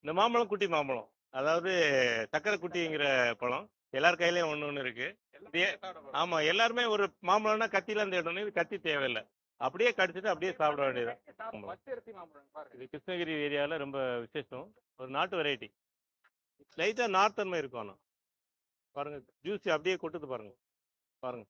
இந்த மாம்பழம் குட்டி மாம்பழம் அதாவது சக்கரை குட்டிங்கிற பழம் எல்லார் கையிலயும் ஒண்ணு ஒண்ணு இருக்கு இது ஏ- ஆமா எல்லாருமே ஒரு மாம்பழம்னா கத்தில இருந்து இடணும் இது கத்தி தேவையில்லை அப்படியே கடிச்சிட்டு அப்படியே சாப்பிட வேண்டியது ஆமா. இது கிருஷ்ணகிரி ஏரியாவில் ரொம்ப விசேஷம் ஒரு நாட்டு வெரைட்டி லைட்டாக நார்த்தன்மை இருக்கும் ஆனால் பாருங்க ஜூஸ் அப்படியே கொட்டுது பாருங்க பாருங்க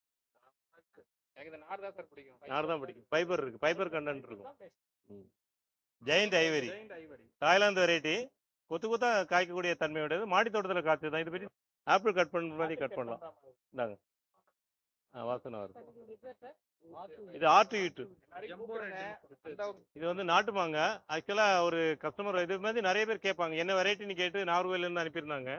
நார் தான் பிடிக்கும் ஃபைபர் இருக்கு ஃபைபர் கண்டென்ட் இருக்கும் ஜெயண்ட் ஐவரி தாய்லாந்து வெரைட்டி கொத்து கொத்தா காய்க்கக்கூடிய தன்மையுடையது மாடி தோட்டத்தில் காய்ச்சது தான் இது பற்றி ஆப்பிள் கட் பண்ணுற மாதிரி கட் பண்ணலாம் இந்தாங்க ஆ வாசனை வருது இது ஆட்டு ஈட்டு இது வந்து நாட்டு மாங்காய் ஆக்சுவலாக ஒரு கஸ்டமர் இது மாதிரி நிறைய பேர் கேட்பாங்க என்ன வெரைட்டின்னு கேட்டு நார்வேலேருந்து அனுப்பியிருந்தாங்க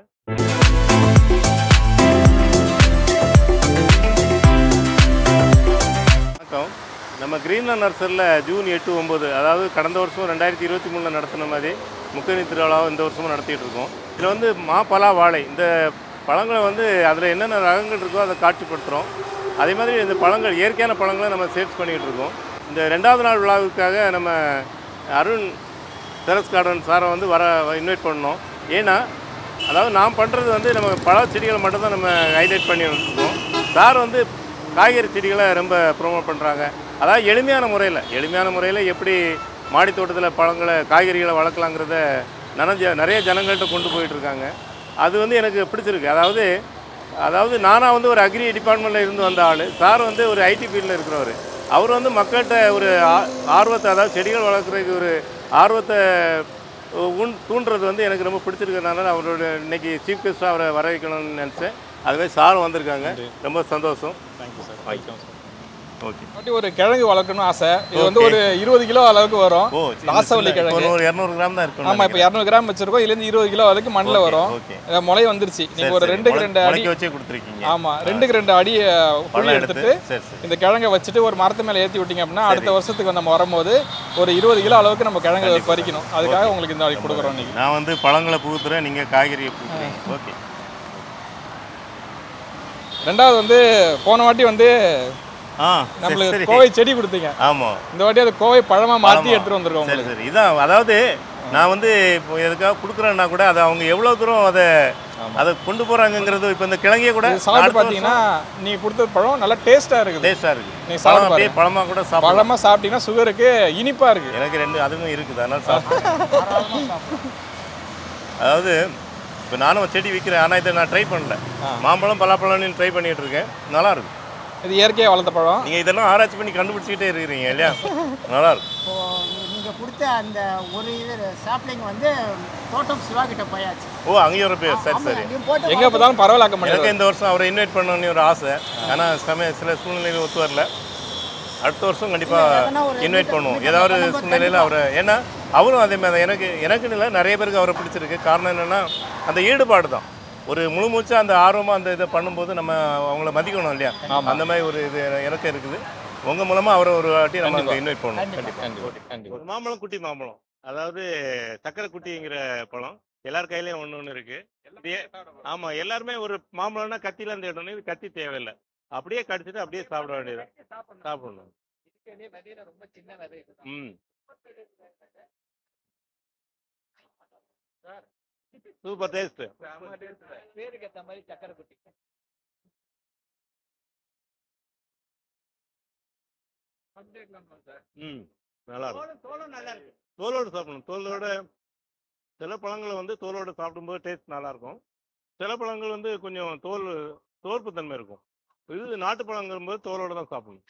வணக்கம் நம்ம கிரீன்லாண்ட் நர்சரியில் ஜூன் எட்டு ஒம்பது அதாவது கடந்த வருஷம் ரெண்டாயிரத்தி இருபத்தி மூணில் நடத்தின மாதிரி முக்கணி திருவிழாவை இந்த வருஷமும் நடத்திட்டு இருக்கோம் இதில் வந்து மா பலா வாழை இந்த பழங்களை வந்து அதில் என்னென்ன ரகங்கள் இருக்கோ அதை காட்சிப்படுத்துகிறோம் அதே மாதிரி இந்த பழங்கள் இயற்கையான பழங்களை நம்ம சேர்ச் பண்ணிகிட்டு இருக்கோம் இந்த ரெண்டாவது நாள் விழாவுக்காக நம்ம அருண் டெரஸ் கார்டன் சாரை வந்து வர இன்வைட் பண்ணோம் ஏன்னா அதாவது நாம் பண்ணுறது வந்து நம்ம பழ செடிகளை மட்டும்தான் நம்ம ஹைலைட் பண்ணி வச்சுருக்கோம் சார் வந்து காய்கறி செடிகளை ரொம்ப ப்ரோமோட் பண்ணுறாங்க அதாவது எளிமையான முறையில் எளிமையான முறையில் எப்படி மாடி தோட்டத்தில் பழங்களை காய்கறிகளை வளர்க்கலாங்கிறத நனஞ்ச நிறைய ஜனங்கள்கிட்ட கொண்டு போயிட்டுருக்காங்க அது வந்து எனக்கு பிடிச்சிருக்கு அதாவது அதாவது நானாக வந்து ஒரு அக்ரி டிபார்ட்மெண்ட்டில் இருந்து வந்த ஆள் சார் வந்து ஒரு ஐடி ஃபீல்டில் இருக்கிறவர் அவர் வந்து மக்கள்கிட்ட ஒரு ஆ- ஆர்வத்தை அதாவது செடிகள் வளர்க்குறதுக்கு ஒரு ஆர்வத்தை உண் தூண்டுறது வந்து எனக்கு ரொம்ப பிடிச்சிருக்கிறதுனால அவரோட இன்னைக்கு சீஃப் கெஸ்ட்டாக அவரை வர வைக்கணும்னு நினச்சேன் அதுவே சாரும் வந்திருக்காங்க ரொம்ப சந்தோஷம் thank you sir Thank you. Okay okay ஒரு கிழங்கு வளர்க்கணும்னு ஆசை இது வந்து Okay. ஒரு இருபது கிலோ அளவுக்கு வரும் ஓ ராசவல்லி கிழங்கு. ஒரு இரநூறு கிராம் தான் இருக்கும் ஆமா இப்போ இரநூறு கிராம் வச்சிருக்கோம் இதுல இருந்து இருபது கிலோ வரைக்கும் மண்ணில் வரும் ஓகே அஹ் முளை வந்துருச்சு நீங்க ஒரு ரெண்டுக்கு ரெண்டு அடி முளைக்க வச்சே கொடுத்துருக்கீங்க ஆமா ரெண்டுக்கு ரெண்டு அடி அஹ், குழி பழம் எடுத்துட்டு சரி சரி இந்த கிழங்கை வச்சுட்டு ஒரு மரத்து மேல ஏத்தி விட்டீங்க அப்படின்னா அடுத்த வருஷத்துக்கு நம்ம வரும்போது ஒரு இருபது கிலோ அளவுக்கு நம்ம கிழங்கு கண்டிப்பா. பறிக்கணும் அதுக்காக உங்களுக்கு இந்த வாட்டி கொடுக்குறோம் இன்னைக்கு நான் வந்து பழங்களை புகுத்துறேன் நீங்க காய்கறியை புகுத்துறீங்க ஓகே ரெண்டாவது வந்து போன வாட்டி வந்து ஆ சரி, நம்மளுக்கு சரி கோவை செடி கொடுத்தீங்க ஆமா இந்த வாட்டி அது கோவை பழமா மாத்தி பழமா. எடுத்துட்டு வந்திருக்கோம் சரி சரி இதான் அதாவது நான் வந்து இப்போ எதுக்காக கொடுக்குறேன்னா கூட அதை அவங்க எவ்வளோ தூரம் அதை அதை கொண்டு போகிறாங்கங்கிறது இப்போ இந்த கிழங்கே கூட இது சாப்பிட்டு பார்த்தீங்கன்னா நீ கொடுத்த பழம் நல்லா டேஸ்டா இருக்குது டேஸ்டாக இருக்குது நீங்க பழம் சாப்பிட்டு அப்படியே பழமாக கூட சாப்பிடலாம் பழமா சாப்பிட்டீங்கன்னா சுகருக்கு இனிப்பா இருக்கு எனக்கு ரெண்டு அதுவும் இருக்குது அதனால சாப்பிடுறேன் அதாவது இப்போ நானும் செடி விற்கிறேன் ஆனால் இதை நான் ட்ரை பண்ணல ஆ. மாம்பழம் பலாப்பழம்னு ட்ரை பண்ணிட்டு இருக்கேன் நல்லா இருக்கும் இது இயற்கையா வளர்த்த பழம் நீங்கள் இதெல்லாம் ஆராய்ச்சி பண்ணி கண்டுபிடிச்சிக்கிட்டே இருக்கிறீங்க இல்லையா நல்லா இருக்கும் இப்போ நீங்கள் கொடுத்த அந்த ஒரு இது சாப்ளிங் வந்து தோட்டம் சிவா கிட்ட போயாச்சு ஓ அங்கேயும் ஒரு பேர் சரி ஆமா, சரி அங்கேயும் போட்டு எங்க பார்த்தாலும் பரவலாக்க எனக்கு மாட்டேங்குது இந்த வருஷம் அவரை இன்வைட் பண்ணணும்னு ஒரு ஆசை ஆனால் சமய சில சூழ்நிலைகள் ஒத்து வரல அடுத்த வருஷம் கண்டிப்பாக எதனா ஒரு இன்வைட் meetup- பண்ணுவோம் meetup ஏதாவது ஒரு பண்ணும்போது சூழ்நிலையில் அவரை ஏன்னா அவரும் அதே மாதிரி தான். எனக்கு எனக்குன்னு இல்லை நிறைய பேருக்கு அவரை பிடிச்சிருக்கு காரணம் என்னென்னா அந்த ஈடுபாடு தான் ஒரு முழு மூச்சா அந்த ஆர்வமாக அந்த இதை பண்ணும்போது நம்ம அவங்கள மதிக்கணும் இல்லையா ஆமா. அந்த மாதிரி ஒரு இது எனக்கு இருக்குது உங்கள் மூலமாக அவரை ஒரு வாட்டி நம்ம கண்டிப்பா. இன்வைட் பண்ணுவோம் கண்டிப்பா. கண்டிப்பா கண்டிப்பா ஒரு மாம்பழம் குட்டி மாம்பழம் அதாவது சக்கரை குட்டிங்கிற பழம் எல்லார் கையிலயும் ஒண்ணு ஒண்ணு இருக்கு இது ஏ- ஆமா எல்லாருமே ஒரு மாம்பழம்னா கத்தில இருந்து இடணும் இது கத்தி தேவையில்லை அப்படியே கடிச்சிட்டு அப்படியே சாப்பிட வேண்டியது சாப்பிடணும் ம் சூப்பர் டேஸ்ட் ம் நல்லா இருக்கும் தோலோடு சாப்பிடணும் தோலோட சில பழங்களை வந்து தோலோட சாப்பிடும்போது டேஸ்ட் நல்லா இருக்கும் சில பழங்கள் வந்து கொஞ்சம் தோல் தோற்பு தன்மை இருக்கும் இது நாட்டு பழங்கும்போது தோலோட தான் சாப்பிடணும்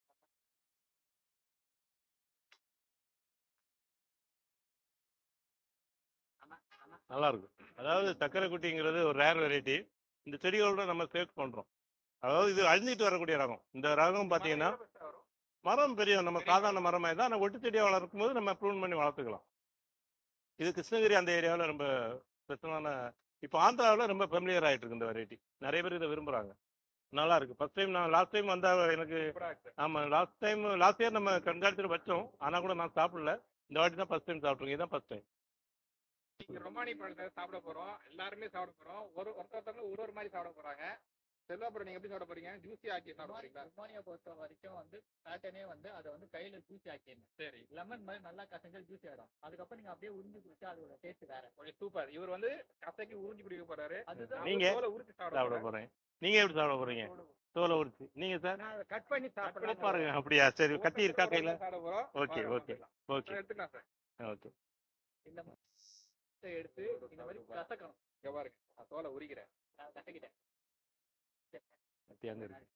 நல்லா இருக்கும் அதாவது சக்கரை குட்டிங்கிறது ஒரு ரேர் வெரைட்டி இந்த செடிகளோட நம்ம சேர்க் பண்றோம் அதாவது இது அழிஞ்சிட்டு வரக்கூடிய ரகம் இந்த ரகம் பார்த்தீங்கன்னா மரம் பெரிய நம்ம சாதாரண மரமாக தான் ஆனால் ஒட்டு செடியாக வளர்க்கும் போது நம்ம ப்ரூன் பண்ணி வளர்த்துக்கலாம் இது கிருஷ்ணகிரி அந்த ஏரியாவில் ரொம்ப ஸ்பெஷலான இப்போ ஆந்திராவில் ரொம்ப ஃபெமிலியர் ஆகிட்டு இருக்கு இந்த வெரைட்டி நிறைய பேர் இதை விரும்புகிறாங்க நல்லா இருக்கு ஃபர்ஸ்ட் டைம் நான் லாஸ்ட் டைம் வந்தா எனக்கு ஆமாம் லாஸ்ட் டைம் லாஸ்ட் இயர் நம்ம கண்காட்சியில் வச்சோம் ஆனால் கூட நான் சாப்பிடல இந்த வாட்டி தான் ஃபர்ஸ்ட் டைம் சாப்பிட்ருக்கேன் இதுதான் ஃபர்ஸ்ட் டைம் ரொமானி பழத்தை சாப்பிட போறோம் எல்லாருமே சாப்பிட போறோம் ஒரு ஒருத்தவங்க ஒரு ஒரு மாதிரி சாப்பிட போறாங்க செல்வாப்புறம் நீங்க எப்படி சாப்பிட போறீங்க ஜூஸி ஆக்கி சாப்பிட போறீங்களா ருமானியா பொறுத்த வரைக்கும் வந்து பேட்டர்னே வந்து அதை வந்து கையில ஜூஸி ஆக்கிடணும் சரி லெமன் மாதிரி நல்லா கசஞ்சா ஜூஸி ஆயிடும் அதுக்கப்புறம் நீங்க அப்படியே உறிஞ்சு குடிச்சா அதோட டேஸ்ட் வேற ஓகே சூப்பர் இவர் வந்து கசக்கி உறிஞ்சி குடிக்க போறாரு அதுதான் நான் நீங்க? தோலை உரிச்சு சாப்பிட சாப்பிட போறேன். போகிறேன் நீங்கள் எப்படி சாப்பிட போகிறீங்க தோலை உரிச்சு நீங்கள் சார் நான் அதை கட் பண்ணி சாப்பிடலாம் பாருங்க அப்படியா சரி கத்தி இருக்கா கையில் சாப்பிட போறோம் ஓகே வாங்க, ஓகே சாப்பிடலாம். ஓகே எடுத்துக்கலாம் சார் ஓகே இந்த மாதிரி எடுத்து இந்த மாதிரி கசக்கணும் இங்க பாருங்க நான் தோலை உரிக்கிறேன் நான் கசக்கிட்டேன் கத்தி அங்கே இருக்கு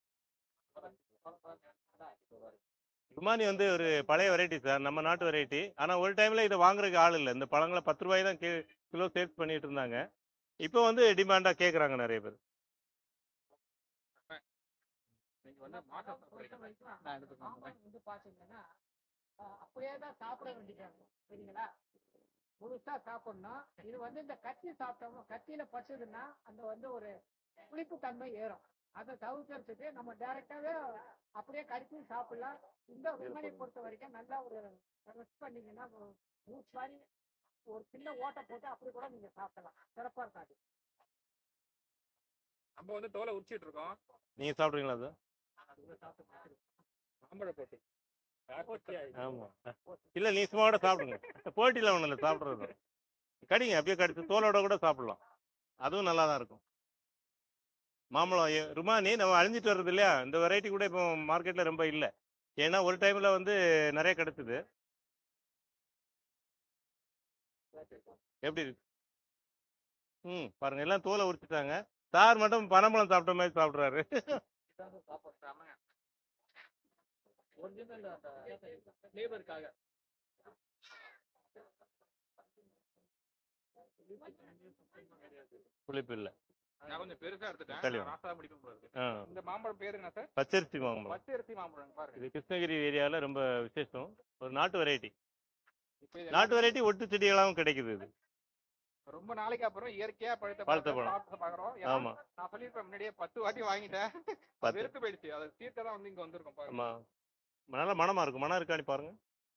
அதான் இப்போ பாருங்க. ருமானி வந்து ஒரு பழைய வெரைட்டி சார் நம்ம நாட்டு வெரைட்டி ஆனால் ஒரு டைமில் இதை வாங்குறதுக்கு ஆள் இல்லை இந்த பழங்களை பத்து ரூபாய் தான் கி கிலோ சேல்ஸ் பண்ணிட்டு இருந்தாங்க இப்போ வந்து டிமாண்டாக கேட்குறாங்க நிறைய பேர் நீங்க வந்து மாட்டை சாப்பிடுறீங்க நான் எடுத்துக்கிறேன் மாம்பழம் வந்து பாத்தீங்கன்னா அஹ், அப்படியே தான் சாப்பிட வேண்டியது சரிங்களா முழுசா சாப்பிடணும் இது வந்து இந்த கத்தி சாப்பிட்டோம் கத்தியில பச்சதுன்னா அந்த வந்து ஒரு புளிப்பு தன்மை ஏறும் அதை தவிர்க்கிறதுக்கு நம்ம டைரக்டாவே அப்படியே கடிச்சு சாப்பிடலாம் இந்த விமனை பொறுத்த வரைக்கும் நல்லா ஒரு ரெஸ்ட் பண்ணீங்கன்னா ஜூஸ் மாதிரி ஒரு சின்ன ஓட்டை போட்டு அப்படி கூட நீங்க சாப்பிடலாம் சிறப்பா இருக்காது நம்ம வந்து தோலை உரிச்சிட்டு இருக்கோம் நீங்கள் சாப்பிட்றீங்களா அது அது சாப்பிட்டு மாம்பழம் போட்டு ஆமாம் இல்லை நீ சும்மா கூட சாப்பிடுங்க போட்டியில் ஒன்றும் இல்லை சாப்பிட்றது கடிங்க அப்படியே கடிச்சு தோலோட கூட சாப்பிடலாம் அதுவும் நல்லா தான் இருக்கும் மாம்பழம் எ- ருமானி நம்ம அழிஞ்சிட்டு வர்றது இல்லையா இந்த வெரைட்டி கூட இப்போ மார்க்கெட்டில் ரொம்ப இல்லை ஏன்னா ஒரு டைமில் வந்து நிறைய கிடைச்சது எப்படி இருக்கு ம் பாருங்க எல்லாம் தோலை உரிச்சிட்டாங்க சார் மட்டும் பனம்பழம் சாப்பிட்ட மாதிரி சாப்பிட்றாரு சாப்பிடாம ஒரிஜினல் அந்த ஃப்ளேவருக்காக புளிப்பு இல்லை நான் கொஞ்சம் பெருசா எடுத்துட்டேன் தள்ளி நான் வா. ராசா பிடிக்கும் போல இருக்கு ஆ இந்த மாம்பழம் பேரு என்ன சார் பச்சரிசி மாம்பழம் பச்சரிசி மாம்பழம் பாருங்க இது கிருஷ்ணகிரி ஏரியாவில் ரொம்ப விசேஷம் ஒரு நாட்டு வெரைட்டி இப்போ இது நாட்டு வெரைட்டி ஒட்டு செடிகளாகவும் கிடைக்குது இது ரொம்ப நாளைக்கு அப்புறம் இயற்கையா பழுத்த பழுத்த பழத்தை பழம். சாப்பிட்டு பாக்குறோம் ஏன்னா, ஆமா நான் சொல்லியிருப்பேன் முன்னாடியே பத்து வாட்டி வாங்கிட்டேன் பத்து. வெறுத்து போயிடுச்சு அதை தீர்த்த தான் வந்து இங்க வந்திருக்கோம் பாருங்க ஆமா நல்ல மணமா இருக்கும் மனம் இருக்கான்னு பாருங்க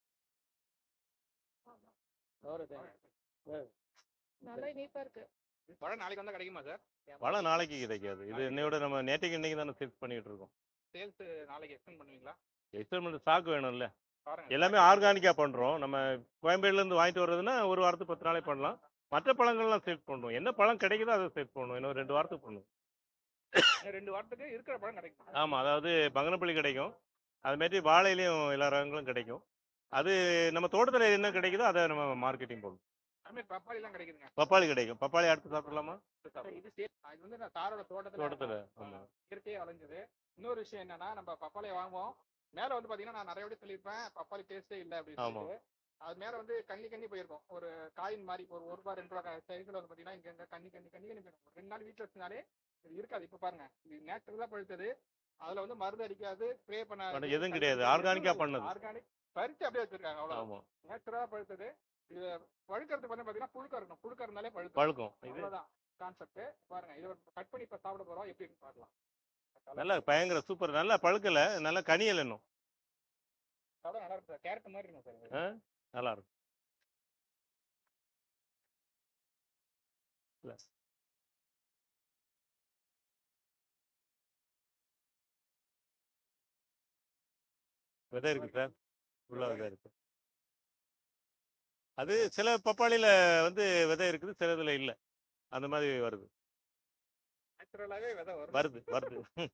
நல்லா நீட்டா இருக்கு பழம் நாளைக்கு வந்தா கிடைக்குமா சார் வளம் நாளைக்கு கிடைக்காது இது என்னையோட நம்ம நேற்றுக்கு இன்னைக்கு தானே சேல்ஸ் பண்ணிட்டு இருக்கோம் சேல்ஸ் நாளைக்கு எக்ஸ்டெண்ட் பண்ணுவீங்களா எக்ஸ்பெரிமெண்ட் ஸ்டாக் வேணும்ல பாருங்க எல்லாமே ஆர்கானிக்கா பண்றோம் நம்ம கோயம்பேடுல இருந்து வாங்கிட்டு வர்றதுன்னா ஒரு வாரத்துக்கு பத்து நாளே பண்ணலாம் மற்ற பழங்கள்லாம் சேல்ஸ் பண்ணுவோம் என்ன பழம் கிடைக்குதோ அதை சேல்ஸ் பண்ணுவோம் இன்னும் ரெண்டு வாரத்துக்கு பண்ணுவோம் இன்னும் ரெண்டு வாரத்துக்கு இருக்கிற பழம் கிடைக்கும் ஆமா அதாவது பங்கனப்பள்ளி கிடைக்கும் அது மாதிரி வாழையிலையும் எல்லா ரகங்களும் கிடைக்கும் அது நம்ம தோட்டத்தில் என்ன கிடைக்குதோ அதை நம்ம மார்க்கெட்டிங் பண்ணுவோம் அதுமாதிரி பப்பாளி எல்லாம் கிடைக்குதுங்க பப்பாளி கிடைக்கும் பப்பாளி அடுத்து சாப்பிடலாமா இது சே- இது வந்து நான் தாரோட தோட்டத்துல தோட்டத்துல ஆமா இயற்கையா விளைஞ்சது இன்னொரு விஷயம் என்னன்னா நம்ம பப்பாளியை வாங்குவோம் மேல வந்து பாத்தீங்கன்னா நான் நிறைய வாட்டி சொல்லியிருப்பேன் பப்பாளி டேஸ்டே இல்ல அப்படின்னு ஆமா. சொல்லிட்டு அது மேல வந்து கண்ணி கண்ணி போயிருக்கும் ஒரு காயின் மாதிரி ஒரு ஒரு ரூபாய் ரெண்டு ரூபாய் சைஸ்ல வந்து பாத்தீங்கன்னா இங்க இங்க கண்ணி கண்ணி கண்ணி கண்ணி போயிருக்கும் ரெண்டு நாள் வீட்டுல வச்சினாலே இது இருக்காது இப்ப பாருங்க இது நேச்சுரலா பழுத்தது அதுல வந்து மருந்து அடிக்காது ஸ்ப்ரே பண்ண பண்ண எதுவும் கிடையாது. organic ஆ பண்ணது. ஆர்கானிக் பறிச்சு அப்படியே வச்சிருக்காங்க அவ்வளவு ஆமா நேச்சுரலா பழுத்தது இது பழுக்கிறதுக்கு வந்து பாத்தீங்கன்னா புழுக்க இருக்கணும் புழுக்க இருந்தாலே பழுத்து பழுக்கும் இது அவ்வளவுதான் கான்செப்ட் பாருங்க இது கட் பண்ணி இப்ப சாப்பிட போறோம் எப்படி இருக்குன்னு பார்க்கலாம் நல்லா பயங்கர சூப்பர் நல்லா பழுக்கல நல்லா கனியல் இன்னும் சாப்பிட நல்லா இருக்கு கேரட் மாதிரி இருக்கும் சார் இது. ஆ? நல்லா இருக்கும் இல்ல. விதை இருக்கு சார் உள்ள விதை இருக்கு அது சில பப்பாளியில வந்து விதை இருக்குது சிலதுல இல்ல அந்த மாதிரி வருது நேச்சுரலாவே விதை வரும் வருது வருது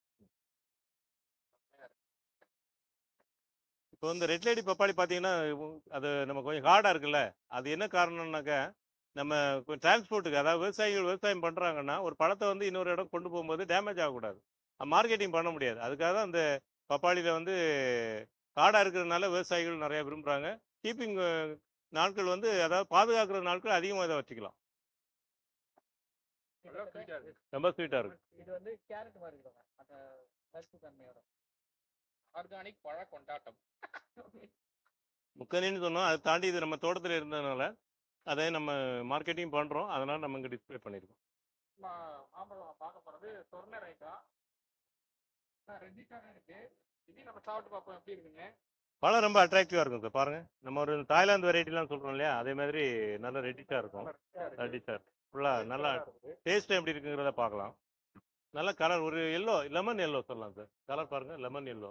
இப்போ வந்து ரெட் லேடி பப்பாளி பார்த்தீங்கன்னா உ- அது நம்ம கொஞ்சம் ஹார்டாக இருக்குல்ல அது என்ன காரணம்னாக்கா நம்ம டிரான்ஸ்போர்ட்டுக்கு அதாவது விவசாயிகள் விவசாயம் பண்ணுறாங்கன்னா ஒரு பழத்தை வந்து இன்னொரு இடம் கொண்டு போகும்போது டேமேஜ் ஆகக்கூடாது மார்க்கெட்டிங் பண்ண முடியாது அதுக்காக தான் அந்த பப்பாளியில் வந்து ஹார்டாக இருக்கிறதுனால விவசாயிகள் நிறைய விரும்புகிறாங்க கீப்பிங் நாட்கள் வந்து அதாவது பாதுகாக்கிற நாட்கள் அதிகமாக இதை வச்சுக்கலாம் அவ்வளவு sweet ஆ இருக்கு. ரொம்ப ஸ்வீட்டாக இருக்கும் இது வந்து கேரட் மாதிரி இருக்கும் அந்த கருப்பு தன்மையோட ஆர்கானிக் பழ கொண்டாட்டம் முக்கனின்னு சொன்னோம் அதை தாண்டி இது நம்ம தோட்டத்தில் இருந்ததுனால அதை நம்ம மார்க்கெட்டிங் பண்ணுறோம் அதனால் நம்ம இங்கே டிஸ்ப்ளே பண்ணியிருக்கோம் மா- மாம்பழம் பார்க்க போறது சொர்ண ரைட்டா ரெட்டிஷாக இருக்கு இது நம்ம சாப்பிட்டு பார்ப்போம் எப்படி இருக்குங்க பழம் ரொம்ப அட்ராக்டிவாக இருக்கும் சார் பாருங்கள் நம்ம ஒரு தாய்லாந்து வெரைட்டிலாம் சொல்கிறோம் இல்லையா அதே மாதிரி நல்ல ரெட்டிஷாக இருக்கும் ரெட்டிஷாக ஃபுல்லாக நல்லா டேஸ்ட் எப்படி இருக்குங்கிறத பார்க்கலாம் நல்ல கலர் ஒரு எல்லோ லெமன் எல்லோ சொல்லலாம் சார் கலர் பாருங்க லெமன் எல்லோ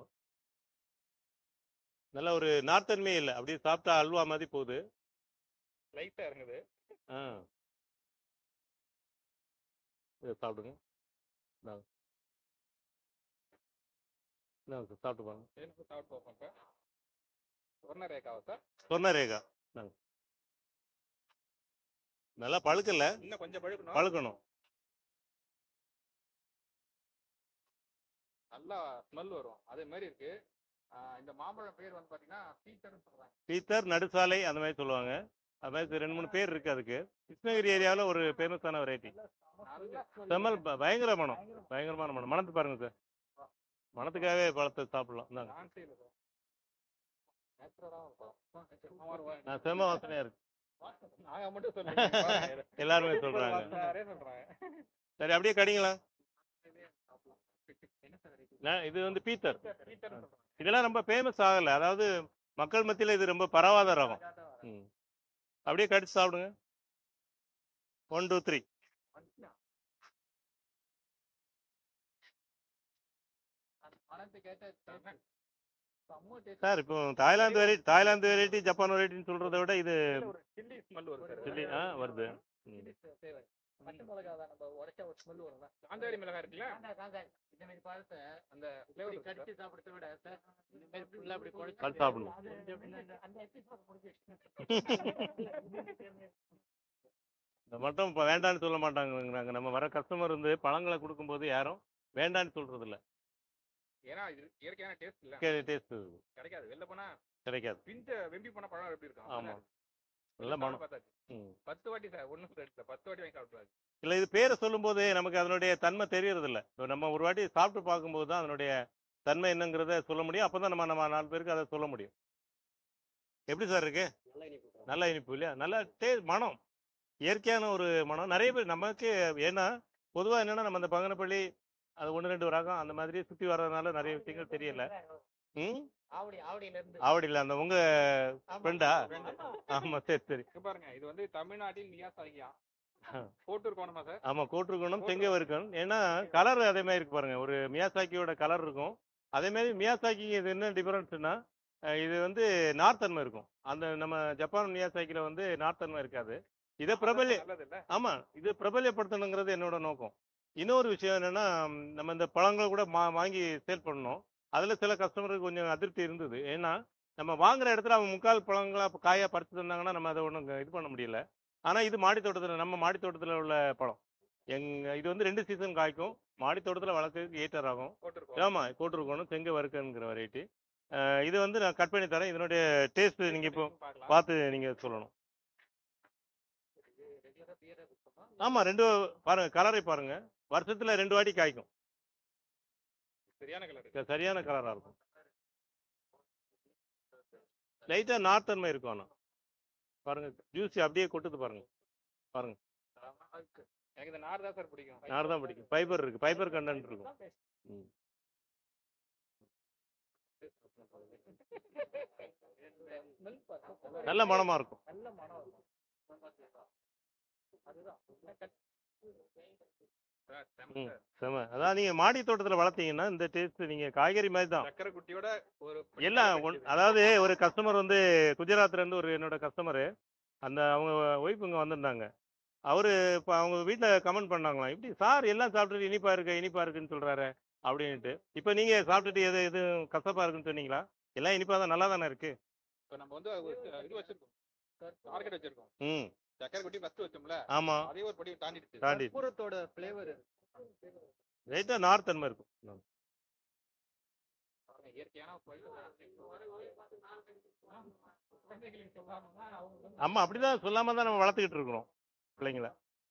நல்ல ஒரு நார்த்தன்மே இல்லை அப்படியே சாப்பிட்டா அல்வா மாதிரி போகுது லைட்டா இறங்குது ஆ இதை சாப்பிடுங்க இந்தாங்க. இந்தாங்க சார் சாப்பிட்டு பாருங்க எனக்கு சாப்பிட்டு பார்ப்போம் சார் சொன்ன ரேகாவா சார் சொன்ன ரேகா இந்தாங்க. நல்லா பழுக்கல இன்னும் கொஞ்சம் பழுக்கணும் பழுக்கணும் நல்லா ஸ்மெல் வரும் அதே மாதிரி இருக்கு ஆஹ் இந்த மாம்பழம் பேர் வந்து பாத்தீங்கன்னா பீட்டர்னு சொல்றாங்க பீத்தர் நடுசாலை அந்த மாதிரி சொல்லுவாங்க அது மாதிரி ரெண்டு மூணு பேர் இருக்கு அதுக்கு கிருஷ்ணகிரி ஏரியாவில் ஒரு ஃபேமஸான வெரைட்டி நல்ல செம்மல் ப- பயங்கர மனம் பயங்கரமான மனம் மணத்து பாருங்க சார் மணத்துக்காகவே பழத்தை சாப்பிடலாம் இந்தாங்க சான்ஸே இல்லை சார் நேச்சுரலாக இருக்கும் நான் செம்ம வாசனையா இருக்கு நாங்க மட்டும் சொல்லுங்க எல்லாருமே சொல்றாங்க சொல்றாங்க சொல்றாங்க சரி அப்படியே கடிங்களா என்ன சார் இது? நான் இது வந்து பீத்தர் பீட்டர்னு சொல்றாங்க இதெல்லாம் ரொம்ப ஃபேமஸ் ஆகல அதாவது மக்கள் மத்தியில் இது ரொம்ப பரவாத ரகம் ம். அப்படியே கடிச்சு சாப்பிடுங்க ஒன் டூ த்ரீ பணத்துக்கு ஏற்ற taste. செம்ம taste. சார் இப்போ தாய்லாந்து வெரைட்டி தாய்லாந்து வெரைட்டி ஜப்பான் வெரைட்டின்னு சொல்றதை விட இது இதுல ஒரு chilli smell வரும் சார். சில்லி ஆ வருது ம். chilli flavor. பச்சை மிளகா தான் நம்ம உடைச்சா ஒரு ஸ்மெல் வரும்ல காந்தாரி மிளகாய் இருக்குல்ல காந்தாரி, காந்தாரி. இந்த மாதிரி பழத்தை அந்த இப்படி flavor இருக்கு சார். கடிச்சு சாப்பிடுறத விட சார், இந்த மாதிரி ஃபுல்லா அப்படி குழைச்சு கடிச்சு சாப்பிடணும். அது இந்த- இந்த- அந்த episode முடிஞ்சு. இந்த மட்டும் இப்போ வேண்டான்னு சொல்ல மாட்டாங்க நம்ம வர கஸ்டமர் வந்து பழங்களை கொடுக்கும்போது யாரும் வேண்டான்னு சொல்றது இல்ல ஏன்னா இது இயற்கையான டேஸ்ட் இல்ல டேஸ்ட் கிடைக்காது வெளில போனா கிடைக்காது பிஞ்ச வெம்பி போன பழம் எப்படி இருக்கும் ஆமா அதான். நல்ல சாப்பிட்டு மனம் பார்த்தாச்சு. ம். பத்து வாட்டி சார் ஒண்ணு ரெண்டு பத்து வாட்டி வாங்கி சாப்பிடுவாரு இல்ல இது பேரை சொல்லும்போது நமக்கு அதனுடைய தன்மை தெரியறது இல்ல இப்போ நம்ம ஒரு வாட்டி சாப்பிட்டு பார்க்கும்போது தான் அதனுடைய தன்மை என்னங்கிறத சொல்ல முடியும் அப்பதான் நம்ம நம்ம நாலு பேருக்கு அதை சொல்ல முடியும் எப்படி சார் இருக்கு நல்ல இனிப்பு இல்லையா நல்ல டே மனம் இயற்கையான ஒரு மனம் நிறைய பேர் நமக்கு ஏன்னா பொதுவா என்னன்னா நம்ம அந்த பங்கனப்பள்ளி அது ஒன்று ரெண்டு ரகம் அந்த மாதிரி சுத்தி வர்றதுனால நிறைய விஷயங்கள் தெரியல ம் ஆவடி ஆவடியில இருந்து ஆவடியில் அந்த உங்க ஆமா. ஃப்ரெண்டா ஆமா. ஆமா சரி சரி இங்க பாருங்க இது வந்து தமிழ்நாட்டின் மியாசாகியா கோட்டூர் கோணமா சார் ஆமா கோட்டிருக்கணும் தெங்க இருக்கணும் ஏன்னா கலர் அதே மாதிரி இருக்கு பாருங்க ஒரு மியாசாக்கியோட கலர் இருக்கும் அதே மாதிரி மியாசாக்கி இது என்ன டிஃபரன்ஸ்னா இது வந்து நார்த்தன்மை இருக்கும் அந்த நம்ம ஜப்பான் மியாசாக்கில வந்து நார்த்தன்மை இருக்காது இதை பிரபல்ய நல்லது இல்ல ஆமா இது பிரபல்யப்படுத்தணுங்கிறது என்னோட நோக்கம் இன்னொரு விஷயம் என்னன்னா ம், நம்ம இந்த பழங்களை கூட மா வாங்கி சேல் பண்ணோம் அதுல சில கஸ்டமருக்கு கொஞ்சம் அதிருப்தி இருந்தது ஏன்னா நம்ம வாங்குற இடத்துல அவங்க முக்கால் பழங்களா இப்ப காயா பறிச்சு தந்தாங்கன்னா நம்ம அதை ஒன்றும் இது பண்ண முடியல ஆனா இது மாடி தோட்டத்துல நம்ம மாடி தோட்டத்துல உள்ள பழம் எங்க இது வந்து ரெண்டு சீசன் காய்க்கும் மாடி தோட்டத்துல வளர்க்கறதுக்கு ஏற்றர் ஆகும் கோட்டூர் கோணம் ஆமா கோட்டிருக்கணும் செங்க வறுக்கங்கிற வெரைட்டி இது வந்து நான் கட் பண்ணி தரேன் இதனுடைய டேஸ்ட் நீங்க இப்போ பார்க்கலாம் பார்த்து நீங்க சொல்லணும் ரெகுலரா beer அ குடிப்போமா? ஆமா ரெண்டு பாருங்க கலரை பாருங்க வருஷத்துல ரெண்டு வாட்டி காய்க்கும் சரியான கலர் இது சரியான கலரா இருக்கும் லைட்டா நார்த்தன்மை இருக்கும் ஆனா பாருங்க ஜூஸ் அப்படியே கொட்டுது பாருங்க பாருங்க எனக்கு இந்த நார் தான் சார் பிடிக்கும் நார் தான் பிடிக்கும் ஃபைபர் இருக்கு ஃபைபர் கண்டென்ட் இருக்கும் ம். Smell பாருங்க. நல்ல மணமா இருக்கும் நல்ல மனம் இருக்கும். அதுதான் சார், செம ம் சார். செம அதான் நீங்க மாடி தோட்டத்துல வளர்த்தீங்கன்னா இந்த டேஸ்ட் நீங்க காய்கறி மாதிரி தான் சக்கரை குட்டியோட ஒரு எல்லாம் ஒன்- அதாவது ஒரு கஸ்டமர் வந்து குஜராத்ல இருந்து ஒரு என்னோட கஸ்டமரு அந்த அவங்க ஒய்ஃப் இங்க வந்திருந்தாங்க அவரு இப்போ அவங்க வீட்டில் கமெண்ட் பண்ணாங்களாம் இப்படி சார் எல்லாம் சாப்பிட்டுட்டு இனிப்பா இருக்கு இனிப்பா இருக்குன்னு சொல்றாரு அப்படின்ட்டு இப்போ நீங்க சாப்பிட்டுட்டு எது எது கசப்பா இருக்குன்னு சொன்னீங்களா எல்லாம் இனிப்பா தான் நல்லா தானே இருக்கு இப்ப நம்ம வந்து ஒரு இது வச்சிருக்கோம் டார்கெட் வச்சிருக்கோம் ம் சக்கரை குட்டி ஃபர்ஸ்ட் வச்சோம்ல ஆமா அதே ஒரு படி தாண்டிடுச்சு தாண்டி கற்பூரத்தோட ஃப்ளேவர் ரைட்டா நார் தன்மை இருக்கும் இயற்கையான குழந்தைகளுக்கு சொல்லாமன்னா அவங்க வந்து ஆமா அப்படிதான் சொல்லாம தான் நம்ம வளர்த்துக்கிட்டு இருக்கிறோம் பிள்ளைங்கள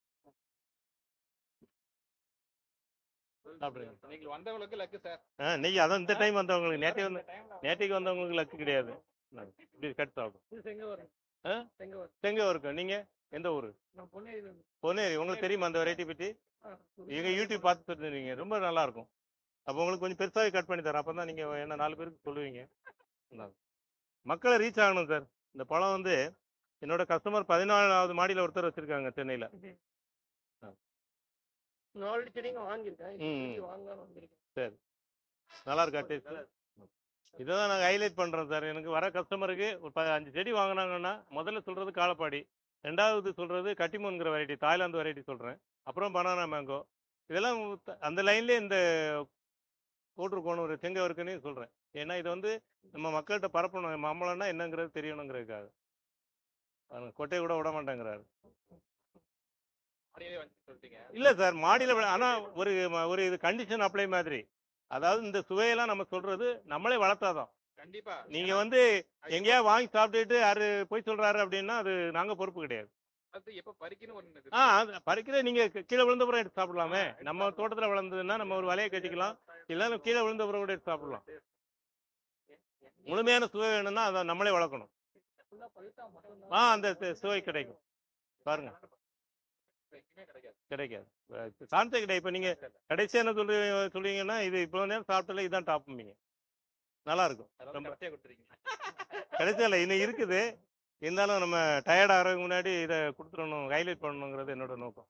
சாப்பிடுங்க இன்னைக்கு வந்தவங்களுக்கு லக்கு சார் ஆ நெய் அதான் இந்த டைம் வந்தவங்களுக்கு நேற்று வந்து நேற்றுக்கு வந்தவங்களுக்கு லக்கு கிடையாது இப்படி கட் சாப்பிடும் செங்க வரும் ஆ? செங்க வரும் செங்க இருக்கும் நீங்க எந்த ஊரு நான் பொன்னேரியில இருந்து பொன்னேரி உங்களுக்கு தெரியுமா அந்த வெரைட்டி பற்றி எங்க யூடியூப் பார்த்து தெரிஞ்சுருவீங்க ரொம்ப நல்லா இருக்கும் அப்போ உங்களுக்கு கொஞ்சம் பெருசாகவே கட் பண்ணி தரேன் அப்போ தான் நீங்கள் என்ன நாலு பேருக்கு சொல்லுவீங்க இந்தாங்க. மக்களை ரீச் ஆகணும் சார் இந்த பழம் வந்து என்னோட கஸ்டமர் பதினாலாவது மாடியில் ஒருத்தர் வச்சிருக்காங்க சென்னையில் நாலு செடிங்க வாங்கியிருக்கேன் ம், ம். இப்ப வாங்கலாம்னு வந்திருக்கேன் நல்லா இருக்கா டேஸ்ட் இதை தான் நாங்கள் ஹைலைட் பண்ணுறோம் சார் எனக்கு வர கஸ்டமருக்கு ஒரு ப அஞ்சு செடி வாங்கினாங்கன்னா முதல்ல சொல்கிறது காலப்பாடி ரெண்டாவது சொல்கிறது கட்டிமோன்கிற வெரைட்டி தாய்லாந்து வெரைட்டி சொல்கிறேன் அப்புறம் பனானா மேங்கோ இதெல்லாம் த- அந்த லைன்லேயே இந்த போட்டிருக்கோணும் ஒரு செங்க இருக்குன்னு சொல்கிறேன் ஏன்னா இதை வந்து நம்ம மக்கள்கிட்ட பரப்பணும் மாம்பழம்னா என்னங்கிறது தெரியணுங்கிறதுக்காக பாருங்க, கொட்டையை கூட விட மாட்டேங்கிறாரு அப்படியே வந்து சொல்லிட்டீங்க இல்லை சார் மாடியில் ஆனால் ஒரு ம- ஒரு இது கண்டிஷன் அப்ளை மாதிரி அதாவது இந்த சுவையெல்லாம் நம்ம சொல்கிறது நம்மளே வளர்த்தாதான் கண்டிப்பா நீங்க வந்து எங்கேயா வாங்கி சாப்பிட்டுட்டு யாரு போய் சொல்றாரு அப்படின்னா அது நாங்க பொறுப்பு கிடையாது அது எப்ப பறிக்கணும் ஒண்ணு இருக்கு. ஆ அது பறிக்கிற நீங்க கீ- கீழே விழுந்த பிறகு எடுத்து சாப்பிடலாமே நம்ம தோட்டத்துல வளர்ந்ததுன்னா நம்ம ஒரு வலையை கட்டிக்கலாம் இல்லைன்னா கீழே விழுந்த பிறகு கூட எடுத்து சாப்பிடலாம் முழுமையான சுவை வேணும்னா அதை நம்மளே வளர்க்கணும் ஃபுல்லா பழுத்தா மட்டும் ஆ அந்த சு- சுவை கிடைக்கும் பாருங்க எங்கேயுமே கிடைக்காது கிடைக்காது சாந்தே கிடையாது இப்போ நீங்க கடைசியா என்ன சொல்லி சொல்லுவீங்கன்னா இது இவ்வளவு நேரம் சாப்பிட்டல இதுதான் டாப்பும்பீங்க நல்லா இருக்கும் அதாவது ரொம்ப கடைசியா கொடுத்துறீங்க கடைசியா இல்லை இன்னும் இருக்குது இருந்தாலும் நம்ம டயர்ட் ஆகிறதுக்கு முன்னாடி இதை கொடுத்துடணும் ஹைலைட் பண்ணணுங்கிறது என்னோட நோக்கம்